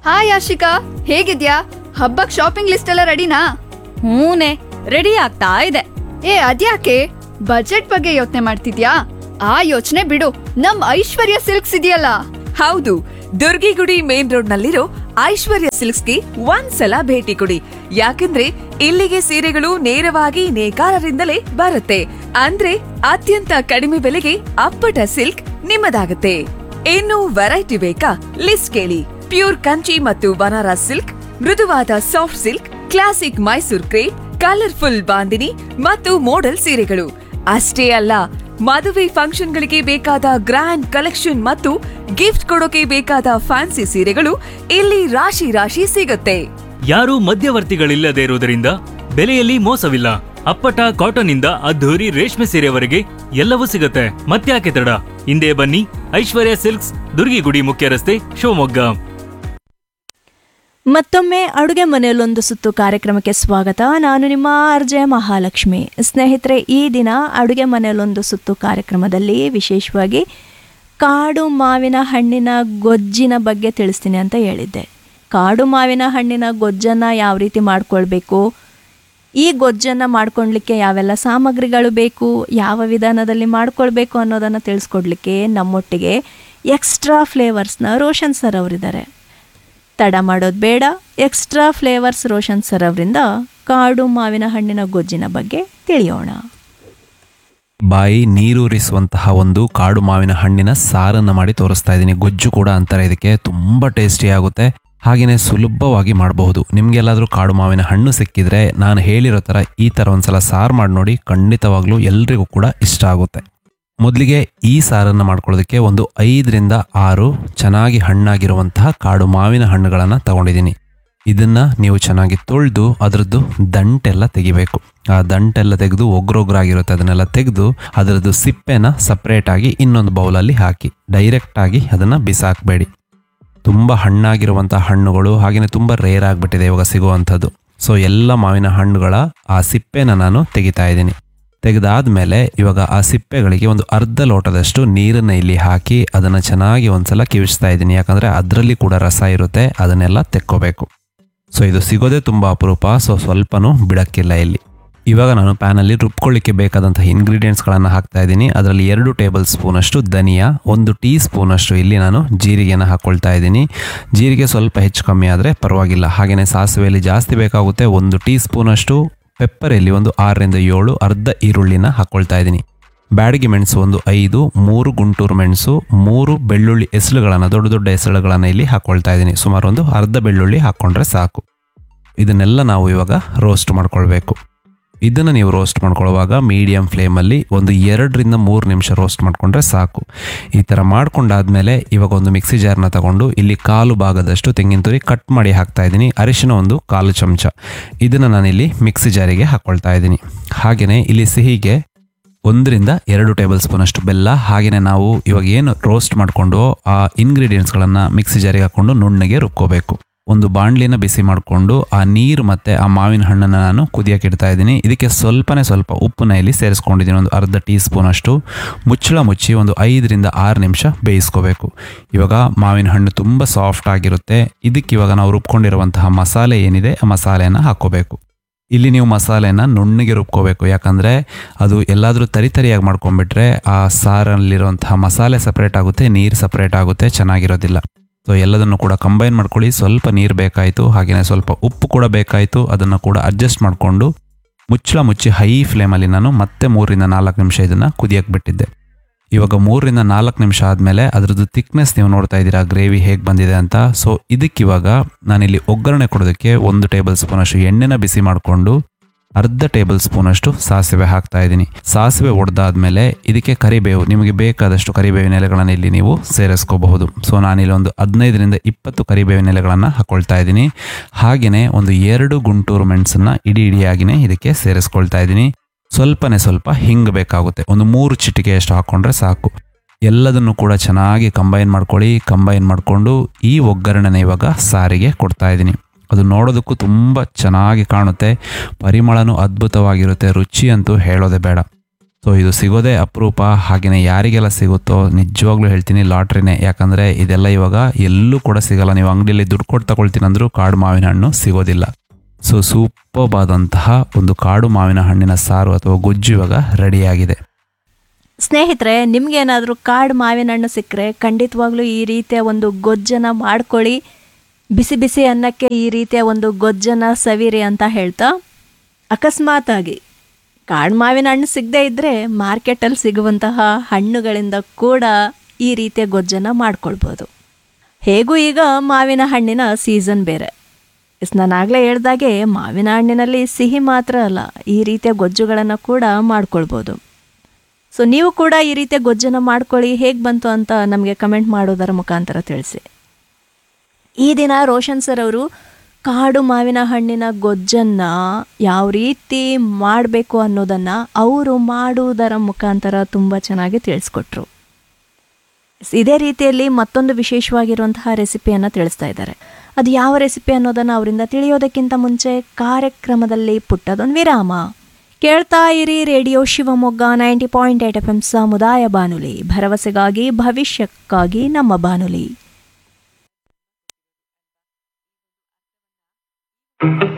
hi Ashika ಹೇಗಿದ್ಯಾ ಹಬ್ಬಕ್ shopping list ಎಲ್ಲ ರೆಡಿನಾ ಹೂನೆ ರೆಡಿ ಆಗ್ತಾ ಇದೆ ಏ ಅದ್ಯಾಕೆ ಬಜೆಟ್ ಬಗ್ಗೆ ಯೋಚನೆ ಮಾಡ್ತಿದ್ಯಾ ಆ ಯೋಚನೆ ಬಿಡು ನಮ್ ಐಶ್ವರ್ಯ ಸಿಲ್ಕ್ಸ್ ಇದೆಯಲ್ಲ ಹೌದು ದುರ್ಗಿಗುಡಿ ಮೇನ್ ರೋಡ್ ನಲ್ಲಿರೋ ಐಶ್ವರ್ಯ ಸಿಲ್ಕ್ಸ್ಗೆ ಒಂದ್ಸಲ ಭೇಟಿ ಕೊಡಿ ಯಾಕಂದ್ರೆ ಇಲ್ಲಿಗೆ ಸೀರೆಗಳು ನೇರವಾಗಿ ನೇಕಾರರಿಂದಲೇ ಬರುತ್ತೆ ಅಂದ್ರೆ ಅತ್ಯಂತ ಕಡಿಮೆ ಬೆಲೆಗೆ ಅಪ್ಪಟ ಸಿಲ್ಕ್ ನಿಮ್ಮದಾಗುತ್ತೆ ಇನ್ನು ವೆರೈಟಿ ಬೇಕಾ ಲಿಸ್ಟ್ ಕೇಳಿ ಪ್ಯೂರ್ ಕಂಚಿ ಮತ್ತು ಬನಾರಸ್ ಸಿಲ್ಕ್ ಮೃದುವಾದ soft silk classic Mysore crepe colourful bandhani ಮತ್ತು ಮೋಡಲ್ ಸೀರೆಗಳು ಅಷ್ಟೇ ಅಲ್ಲ ಮದುವೆ ಫಂಕ್ಷನ್ಗಳಿಗೆ ಬೇಕಾದ ಗ್ರ್ಯಾಂಡ್ ಕಲೆಕ್ಷನ್ ಮತ್ತು ಗಿಫ್ಟ್ ಕೊಡೋಕೆ ಬೇಕಾದ ಫ್ಯಾನ್ಸಿ ಸೀರೆಗಳು ಇಲ್ಲಿ ರಾಶಿ ರಾಶಿ ಸಿಗುತ್ತೆ ಯಾರೂ ಮಧ್ಯವರ್ತಿಗಳಿಲ್ಲದೆ ಇರುವುದರಿಂದ ಬೆಲೆಯಲ್ಲಿ ಮೋಸವಿಲ್ಲ ಅಪ್ಪಟ ಕಾಟನ್ ಇಂದ ಅದ್ಧೂರಿ ರೇಷ್ಮೆ ಸೀರೆವರೆಗೆ ಎಲ್ಲವೂ ಸಿಗುತ್ತೆ ಮತ್ತ್ಯಾಕೆ ತಡ ಹಿಂದೆ ಬನ್ನಿ ಐಶ್ವರ್ಯ ಸಿಲ್ಕ್ಸ್ ದುರ್ಗಿಗುಡಿ ಮುಖ್ಯ ರಸ್ತೆ ಶಿವಮೊಗ್ಗ ಮತ್ತೊಮ್ಮೆ ಅಡುಗೆ ಮನೆಯಲ್ಲೊಂದು ಸುತ್ತು ಕಾರ್ಯಕ್ರಮಕ್ಕೆ ಸ್ವಾಗತ ನಾನು ನಿಮ್ಮ ಆರ್ಜೆ ಮಹಾಲಕ್ಷ್ಮಿ ಸ್ನೇಹಿತರೆ ಈ ದಿನ ಅಡುಗೆ ಮನೆಯಲ್ಲೊಂದು ಸುತ್ತು ಕಾರ್ಯಕ್ರಮದಲ್ಲಿ ವಿಶೇಷವಾಗಿ ಕಾಡು ಮಾವಿನ ಹಣ್ಣಿನ ಗೊಜ್ಜಿನ ಬಗ್ಗೆ ತಿಳಿಸ್ತೀನಿ ಅಂತ ಹೇಳಿದ್ದೆ ಕಾಡು ಮಾವಿನ ಹಣ್ಣಿನ ಗೊಜ್ಜನ್ನು ಯಾವ ರೀತಿ ಮಾಡ್ಕೊಳ್ಬೇಕು ಈ ಗೊಜ್ಜನ್ನು ಮಾಡ್ಕೊಳ್ಲಿಕ್ಕೆ ಯಾವೆಲ್ಲ ಸಾಮಗ್ರಿಗಳು ಬೇಕು ಯಾವ ವಿಧಾನದಲ್ಲಿ ಮಾಡ್ಕೊಳ್ಬೇಕು ಅನ್ನೋದನ್ನು ತಿಳಿಸ್ಕೊಡ್ಲಿಕ್ಕೆ ನಮ್ಮೊಟ್ಟಿಗೆ ಎಕ್ಸ್ಟ್ರಾ ಫ್ಲೇವರ್ಸ್ನ ರೋಷನ್ ಸರ್ ಅವರಿದ್ದಾರೆ ತಡ ಮಾಡೋದು ಬೇಡ ಎಕ್ಸ್ಟ್ರಾ ಫ್ಲೇವರ್ಸ್ ರೋಷನ್ ಸರ್ ಅವರಿಂದ ಕಾಡು ಮಾವಿನ ಹಣ್ಣಿನ ಗೊಜ್ಜಿನ ಬಗ್ಗೆ ತಿಳಿಯೋಣ ಬಾಯಿ ನೀರೂರಿಸುವಂತಹ ಒಂದು ಕಾಡು ಮಾವಿನ ಹಣ್ಣಿನ ಸಾರನ್ನು ಮಾಡಿ ತೋರಿಸ್ತಾ ಇದ್ದೀನಿ ಗೊಜ್ಜು ಕೂಡ ಅಂತಾರೆ ಇದಕ್ಕೆ ತುಂಬ ಟೇಸ್ಟಿ ಆಗುತ್ತೆ ಹಾಗೆಯೇ ಸುಲಭವಾಗಿ ಮಾಡಬಹುದು ನಿಮಗೆಲ್ಲಾದರೂ ಕಾಡು ಮಾವಿನ ಹಣ್ಣು ಸಿಕ್ಕಿದ್ರೆ ನಾನು ಹೇಳಿರೋ ಥರ ಈ ಥರ ಒಂದ್ಸಲ ಸಾರು ಮಾಡಿ ನೋಡಿ ಖಂಡಿತವಾಗ್ಲೂ ಎಲ್ರಿಗೂ ಕೂಡ ಇಷ್ಟ ಆಗುತ್ತೆ ಮೊದಲಿಗೆ ಈ ಸಾರನ್ನು ಮಾಡ್ಕೊಳ್ಳೋದಕ್ಕೆ ಒಂದು ಐದರಿಂದ ಆರು ಚೆನ್ನಾಗಿ ಹಣ್ಣಾಗಿರುವಂತಹ ಕಾಡು ಮಾವಿನ ಹಣ್ಣುಗಳನ್ನು ತಗೊಂಡಿದ್ದೀನಿ ಇದನ್ನ ನೀವು ಚೆನ್ನಾಗಿ ತೊಳೆದು ಅದರದ್ದು ದಂಟೆಲ್ಲ ತೆಗಿಬೇಕು ಆ ದಂಟೆಲ್ಲ ತೆಗೆದು ಒಗ್ರೊಗ್ರಾಗಿರುತ್ತೆ ಅದನ್ನೆಲ್ಲ ತೆಗೆದು ಅದರದ್ದು ಸಿಪ್ಪೆನ ಸಪ್ರೇಟ್ ಆಗಿ ಇನ್ನೊಂದು ಬೌಲಲ್ಲಿ ಹಾಕಿ ಡೈರೆಕ್ಟ್ ಆಗಿ ಅದನ್ನ ಬಿಸಾಕಬೇಡಿ ತುಂಬ ಹಣ್ಣಾಗಿರುವಂಥ ಹಣ್ಣುಗಳು ಹಾಗೆಯೇ ತುಂಬ ರೇರ್ ಆಗಿಬಿಟ್ಟಿದೆ ಇವಾಗ ಸಿಗುವಂಥದ್ದು ಸೊ ಎಲ್ಲ ಮಾವಿನ ಹಣ್ಣುಗಳ ಆ ಸಿಪ್ಪೆನ ನಾನು ತೆಗಿತಾ ಇದ್ದೀನಿ ತೆಗೆದಾದ್ಮೇಲೆ ಇವಾಗ ಆ ಸಿಪ್ಪೆಗಳಿಗೆ ಒಂದು ಅರ್ಧ ಲೋಟದಷ್ಟು ನೀರನ್ನು ಇಲ್ಲಿ ಹಾಕಿ ಅದನ್ನು ಚೆನ್ನಾಗಿ ಒಂದ್ಸಲ ಕಿವಿಸ್ತಾ ಇದ್ದೀನಿ ಯಾಕಂದರೆ ಅದರಲ್ಲಿ ಕೂಡ ರಸ ಇರುತ್ತೆ ಅದನ್ನೆಲ್ಲ ತೆಕ್ಕೋಬೇಕು ಸೊ ಇದು ಸಿಗೋದೇ ತುಂಬ ಅಪರೂಪ ಸೊ ಸ್ವಲ್ಪನೂ ಬಿಡಕ್ಕಿಲ್ಲ ಇಲ್ಲಿ ಇವಾಗ ನಾನು ಪ್ಯಾನಲ್ಲಿ ರುಬ್ಕೊಳ್ಳಿಕ್ಕೆ ಬೇಕಾದಂತಹ ಇಂಗ್ರೀಡಿಯೆಂಟ್ಸ್ಗಳನ್ನು ಹಾಕ್ತಾ ಇದ್ದೀನಿ ಅದರಲ್ಲಿ ಎರಡು ಟೇಬಲ್ ಸ್ಪೂನಷ್ಟು ಧನಿಯಾ ಒಂದು ಟೀ ಸ್ಪೂನಷ್ಟು ಇಲ್ಲಿ ನಾನು ಜೀರಿಗೆನ ಹಾಕ್ಕೊಳ್ತಾ ಇದ್ದೀನಿ ಜೀರಿಗೆ ಸ್ವಲ್ಪ ಹೆಚ್ಚು ಕಮ್ಮಿ ಆದರೆ ಪರವಾಗಿಲ್ಲ ಹಾಗೆಯೇ ಸಾಸಿವೆಯಲ್ಲಿ ಜಾಸ್ತಿ ಬೇಕಾಗುತ್ತೆ ಒಂದು ಟೀ ಸ್ಪೂನಷ್ಟು ಪೆಪ್ಪರಲ್ಲಿ ಒಂದು ಆರರಿಂದ ಏಳು ಅರ್ಧ ಈರುಳ್ಳಿನ ಹಾಕ್ಕೊಳ್ತಾ ಇದ್ದೀನಿ ಬ್ಯಾಡಗಿ ಮೆಣಸು ಒಂದು ಐದು ಮೂರು ಗುಂಟೂರು ಮೆಣಸು ಮೂರು ಬೆಳ್ಳುಳ್ಳಿ ಎಸಳುಗಳನ್ನು ದೊಡ್ಡ ದೊಡ್ಡ ಎಸಳುಗಳನ್ನು ಇಲ್ಲಿ ಹಾಕ್ಕೊಳ್ತಾ ಇದ್ದೀನಿ ಸುಮಾರು ಒಂದು ಅರ್ಧ ಬೆಳ್ಳುಳ್ಳಿ ಹಾಕ್ಕೊಂಡ್ರೆ ಸಾಕು ಇದನ್ನೆಲ್ಲ ನಾವು ಇವಾಗ ರೋಸ್ಟ್ ಮಾಡ್ಕೊಳ್ಬೇಕು ಇದನ್ನು ನೀವು ರೋಸ್ಟ್ ಮಾಡ್ಕೊಳ್ಳುವಾಗ ಮೀಡಿಯಂ ಫ್ಲೇಮಲ್ಲಿ ಒಂದು ಎರಡರಿಂದ ಮೂರು ನಿಮಿಷ ರೋಸ್ಟ್ ಮಾಡಿಕೊಂಡ್ರೆ ಸಾಕು ಈ ಥರ ಮಾಡ್ಕೊಂಡಾದ್ಮೇಲೆ ಇವಾಗ ಒಂದು ಮಿಕ್ಸಿ ಜಾರ್ನ ತಗೊಂಡು ಇಲ್ಲಿ ಕಾಲು ಭಾಗದಷ್ಟು ತೆಂಗಿನ ತುರಿ ಕಟ್ ಮಾಡಿ ಹಾಕ್ತಾ ಇದ್ದೀನಿ ಅರಿಶಿನ ಒಂದು ಕಾಲು ಚಮಚ ಇದನ್ನು ನಾನಿಲ್ಲಿ ಮಿಕ್ಸಿ ಜಾರಿಗೆ ಹಾಕ್ಕೊಳ್ತಾ ಇದ್ದೀನಿ ಹಾಗೆಯೇ ಇಲ್ಲಿ ಸಿಹಿಗೆ ಒಂದರಿಂದ ಎರಡು ಟೇಬಲ್ ಸ್ಪೂನ್ ಅಷ್ಟು ಬೆಲ್ಲ ಹಾಗೆಯೇ ನಾವು ಇವಾಗ ಏನು ರೋಸ್ಟ್ ಮಾಡಿಕೊಂಡು ಆ ಇಂಗ್ರೀಡಿಯೆಂಟ್ಸ್ಗಳನ್ನು ಮಿಕ್ಸಿ ಜಾರಿಗೆ ಹಾಕ್ಕೊಂಡು ನುಣ್ಣಗೆ ರುಬ್ಕೋಬೇಕು ಒಂದು ಬಾಣಲಿನ ಬಿಸಿ ಮಾಡಿಕೊಂಡು ಆ ನೀರು ಮತ್ತು ಆ ಮಾವಿನ ಹಣ್ಣನ್ನು ನಾನು ಕುದಿಯಕ್ಕೆ ಇಡ್ತಾ ಇದ್ದೀನಿ ಇದಕ್ಕೆ ಸ್ವಲ್ಪನೇ ಸ್ವಲ್ಪ ಉಪ್ಪನ್ನ ಇಲ್ಲಿ ಸೇರಿಸ್ಕೊಂಡಿದ್ದೀನಿ ಒಂದು ಅರ್ಧ ಟೀ ಸ್ಪೂನ್ ಅಷ್ಟು ಮುಚ್ಚಳ ಮುಚ್ಚಿ ಒಂದು ಐದರಿಂದ ಆರು ನಿಮಿಷ ಬೇಯಿಸ್ಕೋಬೇಕು ಇವಾಗ ಮಾವಿನ ಹಣ್ಣು ತುಂಬ ಸಾಫ್ಟ್ ಆಗಿರುತ್ತೆ ಇದಕ್ಕೆ ಇವಾಗ ನಾವು ರುಬ್ಕೊಂಡಿರುವಂತಹ ಮಸಾಲೆ ಏನಿದೆ ಆ ಮಸಾಲೆಯನ್ನು ಹಾಕ್ಕೋಬೇಕು ಇಲ್ಲಿ ನೀವು ಮಸಾಲೆನ ನುಣ್ಣಗೆ ರುಬ್ಕೋಬೇಕು ಯಾಕಂದರೆ ಅದು ಎಲ್ಲಾದರೂ ತರಿ ತರಿಯಾಗಿ ಮಾಡ್ಕೊಂಡ್ಬಿಟ್ರೆ ಆ ಸಾರಲ್ಲಿರುವಂತಹ ಮಸಾಲೆ ಸಪ್ರೇಟ್ ಆಗುತ್ತೆ ನೀರು ಸಪ್ರೇಟ್ ಆಗುತ್ತೆ ಚೆನ್ನಾಗಿರೋದಿಲ್ಲ ಸೊ ಎಲ್ಲದನ್ನು ಕೂಡ ಕಂಬೈನ್ ಮಾಡ್ಕೊಳ್ಳಿ ಸ್ವಲ್ಪ ನೀರು ಬೇಕಾಯಿತು ಹಾಗೆಯೇ ಸ್ವಲ್ಪ ಉಪ್ಪು ಕೂಡ ಬೇಕಾಯಿತು ಅದನ್ನು ಕೂಡ ಅಡ್ಜಸ್ಟ್ ಮಾಡಿಕೊಂಡು ಮುಚ್ಚಳ ಮುಚ್ಚಿ ಹೈ ಫ್ಲೇಮಲ್ಲಿ ನಾನು ಮತ್ತೆ ಮೂರರಿಂದ ನಾಲ್ಕು ನಿಮಿಷ ಇದನ್ನು ಕುದಿಯಕ್ಕೆ ಬಿಟ್ಟಿದ್ದೆ ಇವಾಗ ಮೂರರಿಂದ ನಾಲ್ಕು ನಿಮಿಷ ಆದಮೇಲೆ ಅದರದ್ದು ಥಿಕ್ನೆಸ್ ನೀವು ನೋಡ್ತಾ ಇದ್ದೀರಾ ಗ್ರೇವಿ ಹೇಗೆ ಬಂದಿದೆ ಅಂತ ಸೊ ಇದಕ್ಕಿವಾಗ ನಾನಿಲ್ಲಿ ಒಗ್ಗರಣೆ ಕೊಡೋದಕ್ಕೆ ಒಂದು ಟೇಬಲ್ ಸ್ಪೂನ್ ಅಷ್ಟು ಎಣ್ಣೆನ ಬಿಸಿ ಮಾಡಿಕೊಂಡು ಅರ್ಧ ಟೇಬಲ್ ಸ್ಪೂನ್ ಅಷ್ಟು ಸಾಸಿವೆ ಹಾಕ್ತಾ ಇದ್ದೀನಿ ಸಾಸಿವೆ ಒಡೆದಾದ್ಮೇಲೆ ಇದಕ್ಕೆ ಕರಿಬೇವು ನಿಮಗೆ ಬೇಕಾದಷ್ಟು ಕರಿಬೇವಿನ ಎಲೆಗಳನ್ನು ಇಲ್ಲಿ ನೀವು ಸೇರಿಸ್ಕೋಬಹುದು ಸೊ ನಾನಿಲ್ಲಿ ಒಂದು ಹದಿನೈದರಿಂದ ಇಪ್ಪತ್ತು ಕರಿಬೇವಿನ ಎಲೆಗಳನ್ನು ಹಾಕೊಳ್ತಾ ಇದ್ದೀನಿ ಹಾಗೆಯೇ ಒಂದು ಎರಡು ಗುಂಟೂರು ಮೆಣಸನ್ನ ಇಡೀ ಇಡಿಯಾಗಿನೇ ಇದಕ್ಕೆ ಸೇರಿಸ್ಕೊಳ್ತಾ ಇದ್ದೀನಿ ಸ್ವಲ್ಪನೇ ಸ್ವಲ್ಪ ಹಿಂಗ್ ಬೇಕಾಗುತ್ತೆ ಒಂದು ಮೂರು ಚಿಟಿಕೆಯಷ್ಟು ಹಾಕ್ಕೊಂಡ್ರೆ ಸಾಕು ಎಲ್ಲದನ್ನು ಕೂಡ ಚೆನ್ನಾಗಿ ಕಂಬೈನ್ ಮಾಡ್ಕೊಳ್ಳಿ ಕಂಬೈನ್ ಮಾಡಿಕೊಂಡು ಈ ಒಗ್ಗರಣೆನ ಇವಾಗ ಸಾರಿಗೆ ಕೊಡ್ತಾ ಇದ್ದೀನಿ ಅದು ನೋಡೋದಕ್ಕೂ ತುಂಬ ಚೆನ್ನಾಗಿ ಕಾಣುತ್ತೆ ಪರಿಮಳನೂ ಅದ್ಭುತವಾಗಿರುತ್ತೆ ರುಚಿ ಅಂತೂ ಹೇಳೋದೇ ಬೇಡ ಸೊ ಇದು ಸಿಗೋದೇ ಅಪರೂಪ ಹಾಗೆಯೇ ಯಾರಿಗೆಲ್ಲ ಸಿಗುತ್ತೋ ನಿಜವಾಗ್ಲೂ ಹೇಳ್ತೀನಿ ಲಾಟ್ರಿನೇ ಯಾಕಂದರೆ ಇದೆಲ್ಲ ಇವಾಗ ಎಲ್ಲೂ ಕೂಡ ಸಿಗಲ್ಲ ನೀವು ಅಂಗಡಿಯಲ್ಲಿ ದುಡ್ಡು ಕೊಟ್ಟು ತಗೊಳ್ತೀನಿ ಅಂದರೂ ಕಾಡು ಮಾವಿನ ಹಣ್ಣು ಸಿಗೋದಿಲ್ಲ ಸೊ ಸೂಪರ್ಬ್ ಆದಂತಹ ಒಂದು ಕಾಡು ಮಾವಿನ ಹಣ್ಣಿನ ಸಾರು ಅಥವಾ ಗೊಜ್ಜು ಇವಾಗ ರೆಡಿಯಾಗಿದೆ ಸ್ನೇಹಿತರೆ ನಿಮ್ಗೇನಾದರೂ ಕಾಡು ಮಾವಿನ ಹಣ್ಣು ಸಿಕ್ಕರೆ ಖಂಡಿತವಾಗ್ಲೂ ಈ ರೀತಿಯ ಒಂದು ಗೊಜ್ಜನ್ನು ಮಾಡ್ಕೊಳ್ಳಿ ಬಿಸಿ ಬಿಸಿ ಅನ್ನಕ್ಕೆ ಈ ರೀತಿಯ ಒಂದು ಗೊಜ್ಜನ್ನು ಸವಿರಿ ಅಂತ ಹೇಳ್ತಾ ಅಕಸ್ಮಾತಾಗಿ ಕಾಡು ಮಾವಿನ ಹಣ್ಣು ಸಿಗದೇ ಇದ್ದರೆ ಮಾರ್ಕೆಟಲ್ಲಿ ಸಿಗುವಂತಹ ಹಣ್ಣುಗಳಿಂದ ಕೂಡ ಈ ರೀತಿಯ ಗೊಜ್ಜನ್ನು ಮಾಡ್ಕೊಳ್ಬೋದು ಹೇಗೂ ಈಗ ಮಾವಿನ ಹಣ್ಣಿನ ಸೀಸನ್ ಬೇರೆ ಎಸ್ ನಾನು ಆಗಲೇ ಹೇಳ್ದಾಗೆ ಮಾವಿನ ಹಣ್ಣಿನಲ್ಲಿ ಸಿಹಿ ಮಾತ್ರ ಅಲ್ಲ ಈ ರೀತಿಯ ಗೊಜ್ಜುಗಳನ್ನು ಕೂಡ ಮಾಡ್ಕೊಳ್ಬೋದು ಸೊ ನೀವು ಕೂಡ ಈ ರೀತಿಯ ಗೊಜ್ಜನ್ನು ಮಾಡ್ಕೊಳ್ಳಿ ಹೇಗೆ ಬಂತು ಅಂತ ನಮಗೆ ಕಮೆಂಟ್ ಮಾಡೋದರ ಮುಖಾಂತರ ತಿಳಿಸಿ ಈ ದಿನ ರೋಷನ್ ಸರ್ ಅವರು ಕಾಡು ಮಾವಿನ ಹಣ್ಣಿನ ಗೊಜ್ಜನ್ನು ಯಾವ ರೀತಿ ಮಾಡಬೇಕು ಅನ್ನೋದನ್ನು ಅವರು ಮಾಡುವುದರ ಮುಖಾಂತರ ತುಂಬ ಚೆನ್ನಾಗಿ ತಿಳಿಸ್ಕೊಟ್ರು ಇದೇ ರೀತಿಯಲ್ಲಿ ಮತ್ತೊಂದು ವಿಶೇಷವಾಗಿರುವಂತಹ ರೆಸಿಪಿಯನ್ನು ತಿಳಿಸ್ತಾ ಇದ್ದಾರೆ ಅದು ಯಾವ ರೆಸಿಪಿ ಅನ್ನೋದನ್ನು ಅವರಿಂದ ತಿಳಿಯೋದಕ್ಕಿಂತ ಮುಂಚೆ ಕಾರ್ಯಕ್ರಮದಲ್ಲಿ ಪುಟ್ಟದೊಂದು ವಿರಾಮ ಕೇಳ್ತಾ ಇರಿ radio Shivamogga ninety point eight F M ಸಮುದಾಯ ಬಾನುಲಿ ಭರವಸೆಗಾಗಿ ಭವಿಷ್ಯಕ್ಕಾಗಿ ನಮ್ಮ ಬಾನುಲಿ